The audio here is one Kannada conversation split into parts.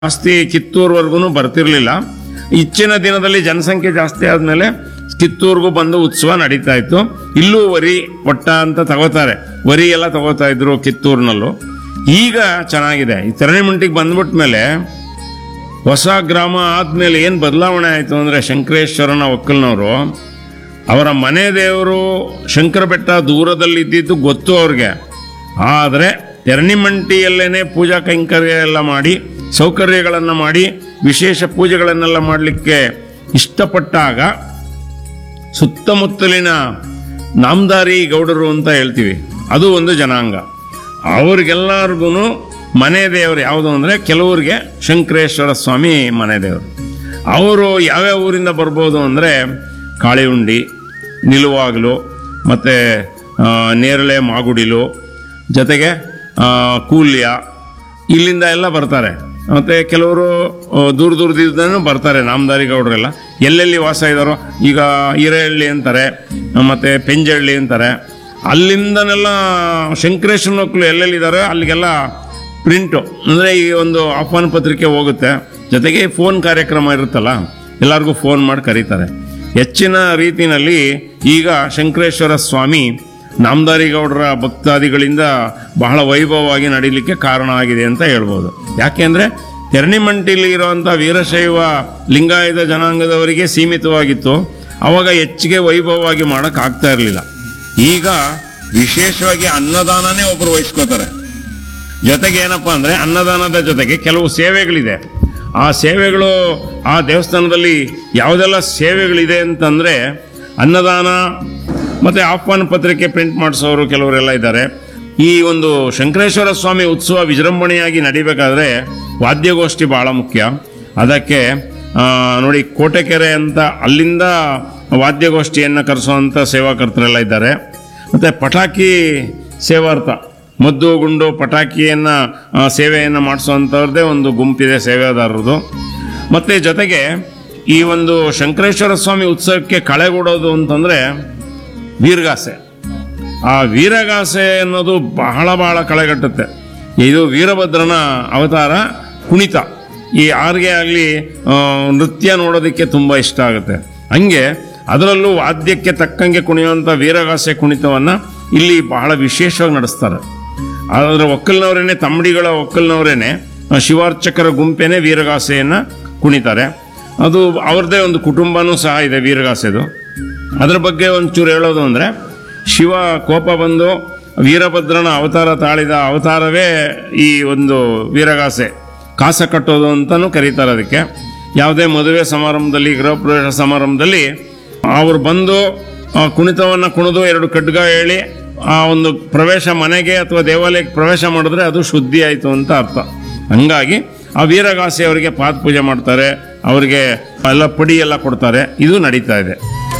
ಜಾಸ್ತಿ ಕಿತ್ತೂರ್ವರೆಗೂ ಬರ್ತಿರ್ಲಿಲ್ಲ ಇಚ್ಚಿನ ದಿನದಲ್ಲಿ ಜನಸಂಖ್ಯೆ ಜಾಸ್ತಿ ಆದ್ಮೇಲೆ ಕಿತ್ತೂರ್ಗೂ ಬಂದು ಉತ್ಸವ ನಡೀತಾ ಇತ್ತು ಇಲ್ಲೂ ವರಿ ಒಟ್ಟ ಅಂತ ತಗೋತಾರೆ ವರಿ ಎಲ್ಲ ತಗೋತಾ ಇದ್ರು ಕಿತ್ತೂರಿನಲ್ಲೂ ಈಗ ಚೆನ್ನಾಗಿದೆ ಈ ತೆರಣಿಮಂಟಿಗೆ ಬಂದ್ಬಿಟ್ಮೇಲೆ ಹೊಸ ಗ್ರಾಮ ಆದ್ಮೇಲೆ ಏನು ಬದಲಾವಣೆ ಆಯಿತು ಅಂದರೆ ಶಂಕರೇಶ್ವರನ ಒಕ್ಕಲ್ನವರು ಅವರ ಮನೆ ದೇವರು ಶಂಕರ ಬೆಟ್ಟ ದೂರದಲ್ಲಿದ್ದಿದ್ದು ಗೊತ್ತು ಅವ್ರಿಗೆ ಆದರೆ ತೆರಣಿಮಂಟಿಯಲ್ಲೇನೆ ಪೂಜಾ ಕೈಂಕರ್ಯ ಎಲ್ಲ ಮಾಡಿ ಸೌಕರ್ಯಗಳನ್ನು ಮಾಡಿ ವಿಶೇಷ ಪೂಜೆಗಳನ್ನೆಲ್ಲ ಮಾಡಲಿಕ್ಕೆ ಇಷ್ಟಪಟ್ಟಾಗ ಸುತ್ತಮುತ್ತಲಿನ ನಾಮದಾರಿ ಗೌಡರು ಅಂತ ಹೇಳ್ತೀವಿ ಅದು ಒಂದು ಜನಾಂಗ ಅವ್ರಿಗೆಲ್ಲರಿಗೂ ಮನೆ ದೇವರು ಯಾವುದು ಅಂದರೆ ಕೆಲವ್ರಿಗೆ ಶಂಕರೇಶ್ವರ ಸ್ವಾಮಿ ಮನೆ ದೇವರು ಅವರು ಯಾವ್ಯಾವ ಊರಿಂದ ಬರ್ಬೋದು ಅಂದರೆ ಕಾಳಿಹುಂಡಿ ನಿಲುವಾಗಲು ಮತ್ತು ನೇರಳೆ ಮಾಗುಡಿಲು ಜೊತೆಗೆ ಆ, ಕೂಲ್ಯ ಇಲ್ಲಿಂದ ಎಲ್ಲ ಬರ್ತಾರೆ ಮತ್ತು ಕೆಲವರು ಆ, ದೂರ ದೂರದಿಂದನೂ ಬರ್ತಾರೆ ನಾಮದಾರಿ ಗೌಡರೆಲ್ಲ ಎಲ್ಲೆಲ್ಲಿ ವಾಸ ಇದ್ದಾರೋ ಈಗ ಹಿರೇಹಳ್ಳಿ ಅಂತಾರೆ ಮತ್ತು ಪೆಂಜಹಳ್ಳಿ ಅಂತಾರೆ ಅಲ್ಲಿಂದನೆಲ್ಲ ಶಂಕರೇಶ್ವರ ಮಕ್ಕಳು ಎಲ್ಲೆಲ್ಲಿದ್ದಾರೆ ಅಲ್ಲಿಗೆಲ್ಲ ಪ್ರಿಂಟು ಅಂದರೆ ಈ ಒಂದು ಆಹ್ವಾನ ಪತ್ರಿಕೆ ಹೋಗುತ್ತೆ ಜೊತೆಗೆ ಫೋನ್ ಕಾರ್ಯಕ್ರಮ ಇರುತ್ತಲ್ಲ ಎಲ್ಲರಿಗೂ ಫೋನ್ ಮಾಡಿ ಕರೀತಾರೆ ಹೆಚ್ಚಿನ ರೀತಿಯಲ್ಲಿ ಈಗ ಶಂಕರೇಶ್ವರ ಸ್ವಾಮಿ ನಾಮದಾರಿ ಗೌಡರ ಭಕ್ತಾದಿಗಳಿಂದ ಬಹಳ ವೈಭವವಾಗಿ ನಡೀಲಿಕ್ಕೆ ಕಾರಣ ಆಗಿದೆ ಅಂತ ಹೇಳ್ಬೋದು ಯಾಕೆಂದ್ರೆ ತೆರಣಿಮಂಟಿಲಿ ಇರುವಂಥ ವೀರಶೈವ ಲಿಂಗಾಯತ ಜನಾಂಗದವರಿಗೆ ಸೀಮಿತವಾಗಿತ್ತು ಅವಾಗ ಹೆಚ್ಚಿಗೆ ವೈಭವವಾಗಿ ಮಾಡಕ್ ಆಗ್ತಾ ಇರಲಿಲ್ಲ ಈಗ ವಿಶೇಷವಾಗಿ ಅನ್ನದಾನನೇ ಒಬ್ಬರು ವಹಿಸ್ಕೋತಾರೆ ಜೊತೆಗೆ ಏನಪ್ಪಾ ಅಂದ್ರೆ ಅನ್ನದಾನದ ಜೊತೆಗೆ ಕೆಲವು ಸೇವೆಗಳಿದೆ ಆ ಸೇವೆಗಳು ಆ ದೇವಸ್ಥಾನದಲ್ಲಿ ಯಾವುದೆಲ್ಲ ಸೇವೆಗಳಿದೆ ಅಂತಂದ್ರೆ ಅನ್ನದಾನ ಮತ್ತೆ ಆಹ್ವಾನ ಪತ್ರಿಕೆ ಪ್ರಿಂಟ್ ಮಾಡಿಸೋರು ಕೆಲವರೆಲ್ಲ ಇದ್ದಾರೆ ಈ ಒಂದು ಶಂಕರೇಶ್ವರ ಸ್ವಾಮಿ ಉತ್ಸವ ವಿಜೃಂಭಣೆಯಾಗಿ ನಡಿಬೇಕಾದ್ರೆ ವಾದ್ಯಗೋಷ್ಠಿ ಬಹಳ ಮುಖ್ಯ ಅದಕ್ಕೆ ಆ, ನೋಡಿ ಕೋಟೆಕೆರೆ ಅಂತ ಅಲ್ಲಿಂದ ವಾದ್ಯಗೋಷ್ಠಿಯನ್ನು ಕರೆಸುವಂಥ ಸೇವಾಕರ್ತರೆಲ್ಲ ಇದ್ದಾರೆ ಮತ್ತೆ ಪಟಾಕಿ ಸೇವಾರ್ಥ ಮದ್ದು ಗುಂಡು ಪಟಾಕಿಯನ್ನ ಆ, ಸೇವೆಯನ್ನು ಮಾಡಿಸುವಂಥವ್ರದ್ದೇ ಒಂದು ಗುಂಪಿದೆ ಸೇವೆದಾರರದು ಮತ್ತೆ ಜೊತೆಗೆ ಈ ಒಂದು ಶಂಕರೇಶ್ವರ ಸ್ವಾಮಿ ಉತ್ಸವಕ್ಕೆ ಕಳೆಗೂಡೋದು ಅಂತಂದ್ರೆ ವೀರಗಾಸೆ ಆ ವೀರಗಾಸೆ ಅನ್ನೋದು ಬಹಳ ಬಹಳ ಕಳೆಗಟ್ಟುತ್ತೆ ಇದು ವೀರಭದ್ರನ ಅವತಾರ ಕುಣಿತ ಈ ಆರ್ಗೆ ಆಗಲಿ ನೃತ್ಯ ನೋಡೋದಕ್ಕೆ ತುಂಬ ಇಷ್ಟ ಆಗುತ್ತೆ ಹಂಗೆ ಅದರಲ್ಲೂ ವಾದ್ಯಕ್ಕೆ ತಕ್ಕಂಗೆ ಕುಣಿಯುವಂಥ ವೀರಗಾಸೆ ಕುಣಿತವನ್ನು ಇಲ್ಲಿ ಬಹಳ ವಿಶೇಷವಾಗಿ ನಡೆಸ್ತಾರೆ ಅದರ ಒಕ್ಕಲ್ನವರೇನೆ ತಮ್ಮಡಿಗಳ ಒಕ್ಕಲ್ನವರೇನೆ ಆ, ಶಿವಾರ್ಚಕರ ಗುಂಪೇನೆ ವೀರಗಾಸೆಯನ್ನು ಕುಣಿತಾರೆ ಅದು ಅವ್ರದ್ದೇ ಒಂದು ಕುಟುಂಬನೂ ಸಹ ಇದೆ ವೀರಗಾಸೆದು ಅದರ ಬಗ್ಗೆ ಒಂಚೂರು ಹೇಳೋದು ಅಂದರೆ ಶಿವ ಕೋಪ ಬಂದು ವೀರಭದ್ರನ ಅವತಾರ ತಾಳಿದ ಅವತಾರವೇ ಈ ಒಂದು ವೀರಗಾಸೆ ಕಾಸ ಕಟ್ಟೋದು ಅಂತಲೂ ಕರೀತಾರೆ ಅದಕ್ಕೆ ಯಾವುದೇ ಮದುವೆ ಸಮಾರಂಭದಲ್ಲಿ ಗೃಹ ಪ್ರವೇಶ ಸಮಾರಂಭದಲ್ಲಿ ಅವರು ಬಂದು ಆ ಕುಣಿತವನ್ನು ಕುಣಿದು ಎರಡು ಖಡ್ಗ ಹೇಳಿ ಆ ಒಂದು ಪ್ರವೇಶ ಮನೆಗೆ ಅಥವಾ ದೇವಾಲಯಕ್ಕೆ ಪ್ರವೇಶ ಮಾಡಿದ್ರೆ ಅದು ಶುದ್ಧಿ ಆಯಿತು ಅಂತ ಅರ್ಥ ಹಂಗಾಗಿ ಆ ವೀರಗಾಸೆ ಅವರಿಗೆ ಪಾದ ಪೂಜೆ ಮಾಡ್ತಾರೆ ಅವರಿಗೆ ಎಲ್ಲ ಪುಡಿ ಎಲ್ಲ ಕೊಡ್ತಾರೆ ಇದು ನಡೀತಾ ಇದೆ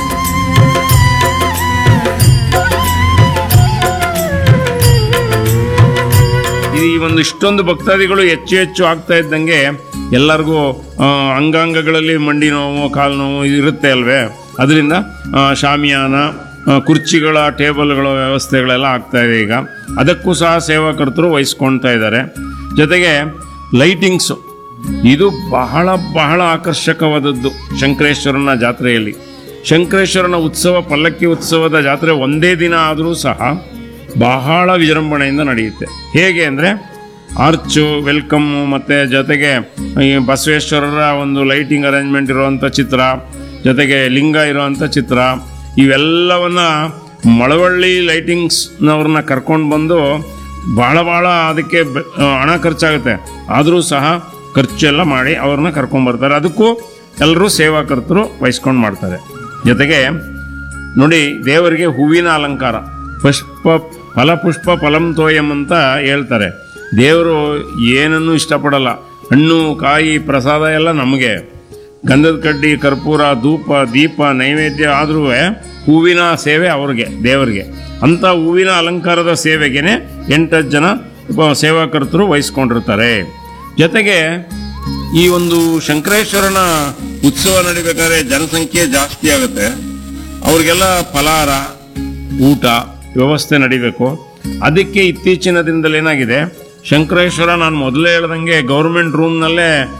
ಈ ಒಂದು ಇಷ್ಟೊಂದು ಭಕ್ತಾದಿಗಳು ಹೆಚ್ಚು ಹೆಚ್ಚು ಆಗ್ತಾ ಇದ್ದಂಗೆ ಎಲ್ಲರಿಗೂ ಆ, ಅಂಗಾಂಗಗಳಲ್ಲಿ ಮಂಡಿ ನೋವು ಕಾಲು ನೋವು ಇದು ಇರುತ್ತೆ ಅಲ್ವೇ ಅದರಿಂದ ಆ, ಶಾಮಿಯಾನ ಆ, ಕುರ್ಚಿಗಳ ಟೇಬಲ್ಗಳ ವ್ಯವಸ್ಥೆಗಳೆಲ್ಲ ಆಗ್ತಾ ಇದೆ ಈಗ ಅದಕ್ಕೂ ಸಹ ಸೇವಾಕರ್ತರು ವಹಿಸ್ಕೊಳ್ತಾ ಇದ್ದಾರೆ ಜೊತೆಗೆ ಲೈಟಿಂಗ್ಸು ಇದು ಬಹಳ ಬಹಳ ಆಕರ್ಷಕವಾದದ್ದು ಶಂಕರೇಶ್ವರನ ಜಾತ್ರೆಯಲ್ಲಿ ಶಂಕರೇಶ್ವರನ ಉತ್ಸವ ಪಲ್ಲಕ್ಕಿ ಉತ್ಸವದ ಜಾತ್ರೆ ಒಂದೇ ದಿನ ಆದರೂ ಸಹ ಬಹಳ ವಿಜೃಂಭಣೆಯಿಂದ ನಡೆಯುತ್ತೆ ಹೇಗೆ ಅಂದರೆ ಆರ್ಚು ವೆಲ್ಕಮ್ಮು ಮತ್ತು ಜೊತೆಗೆ ಈ ಬಸವೇಶ್ವರರ ಒಂದು ಲೈಟಿಂಗ್ ಅರೇಂಜ್ಮೆಂಟ್ ಇರುವಂಥ ಚಿತ್ರ ಜೊತೆಗೆ ಲಿಂಗ ಇರುವಂಥ ಚಿತ್ರ ಇವೆಲ್ಲವನ್ನ ಮಳವಳ್ಳಿ ಲೈಟಿಂಗ್ಸ್ನವ್ರನ್ನ ಕರ್ಕೊಂಡು ಬಂದು ಭಾಳ ಭಾಳ ಅದಕ್ಕೆ ಬೆ- ಆ, ಹಣ ಖರ್ಚಾಗುತ್ತೆ ಆದರೂ ಸಹ ಖರ್ಚೆಲ್ಲ ಮಾಡಿ ಅವ್ರನ್ನ ಕರ್ಕೊಂಡ್ಬರ್ತಾರೆ ಅದಕ್ಕೂ ಎಲ್ಲರೂ ಸೇವಾಕರ್ತರು ವಹಿಸ್ಕೊಂಡು ಮಾಡ್ತಾರೆ ಜೊತೆಗೆ ನೋಡಿ ದೇವರಿಗೆ ಹೂವಿನ ಅಲಂಕಾರ ಪುಷ್ಪ ಫಲಪುಷ್ಪ ಫಲಂ ತೋಯಂ ಅಂತ ಹೇಳ್ತಾರೆ ದೇವರು ಏನನ್ನೂ ಇಷ್ಟಪಡಲ್ಲ ಹಣ್ಣು ಕಾಯಿ ಪ್ರಸಾದ ಎಲ್ಲ ನಮಗೆ ಗಂಧದ ಕಡ್ಡಿ ಕರ್ಪೂರ ಧೂಪ ದೀಪ ನೈವೇದ್ಯ ಆದ್ರೂ ಹೂವಿನ ಸೇವೆ ಅವ್ರಿಗೆ ದೇವರಿಗೆ ಅಂಥ ಹೂವಿನ ಅಲಂಕಾರದ ಸೇವೆಗೇನೆ ಎಂಟತ್ತು ಜನ ಒಬ್ಬ ಸೇವಾಕರ್ತರು ವಹಿಸ್ಕೊಂಡಿರ್ತಾರೆ ಜೊತೆಗೆ ಈ ಒಂದು ಶಂಕರೇಶ್ವರನ ಉತ್ಸವ ನಡಿಬೇಕಾದ್ರೆ ಜನಸಂಖ್ಯೆ ಜಾಸ್ತಿ ಆಗುತ್ತೆ ಅವ್ರಿಗೆಲ್ಲ ಫಲಾರ ಊಟ ವ್ಯವಸ್ಥೆ ನಡಿಬೇಕು ಅದಕ್ಕೆ ಇತ್ತೀಚಿನ ದಿನದಲ್ಲಿ ಏನಾಗಿದೆ ಶಂಕರೇಶ್ವರ ನಾನು ಮೊದಲೇ ಹೇಳ್ದಂಗೆ ಗೌರ್ಮೆಂಟ್ ರೂಮ್ನಲ್ಲೇ